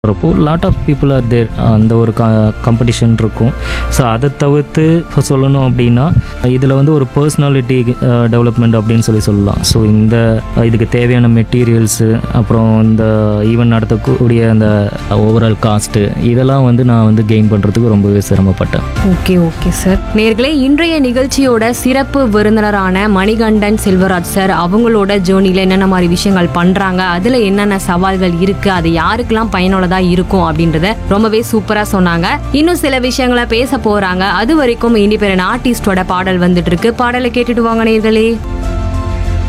வரப்போ lot of people are there அந்த ஒரு காம்படிஷன் இருக்கும் ஸோ அதை தவிர்த்து இப்போ சொல்லணும் அப்படின்னா இதில் வந்து ஒரு பர்சனாலிட்டி டெவலப்மெண்ட் அப்படின்னு சொல்லி சொல்லலாம் ஸோ இந்த இதுக்கு தேவையான மெட்டீரியல்ஸு அப்புறம் இந்த ஈவெண்ட் நடத்தக்கூடிய அந்த ஓவரால் காஸ்ட்டு இதெல்லாம் வந்து நான் வந்து கெயின் பண்ணுறதுக்கு ரொம்பவே சிரமப்பட்டேன் ஓகே ஓகே சார் நேர்களே இன்றைய நிகழ்ச்சியோட சிறப்பு விருந்தினரான மணிகண்டன் செல்வராஜ் சார் அவங்களோட ஜேர்னில என்னென்ன மாதிரி விஷயங்கள் பண்றாங்க அதுல என்னென்ன சவால்கள் இருக்கு அது யாருக்கெல்லாம் பயனுள்ளதா இருக்கும் அப்படின்றத ரொம்பவே சூப்பரா சொன்னாங்க இன்னும் சில விஷயங்களை பேச போறாங்க அது வரைக்கும் இண்டிபெண்டன்ட் ஆர்டிஸ்டோட பாடல் வந்துட்டு இருக்கு பாடலை கேட்டுட்டு வாங்க நேர்களே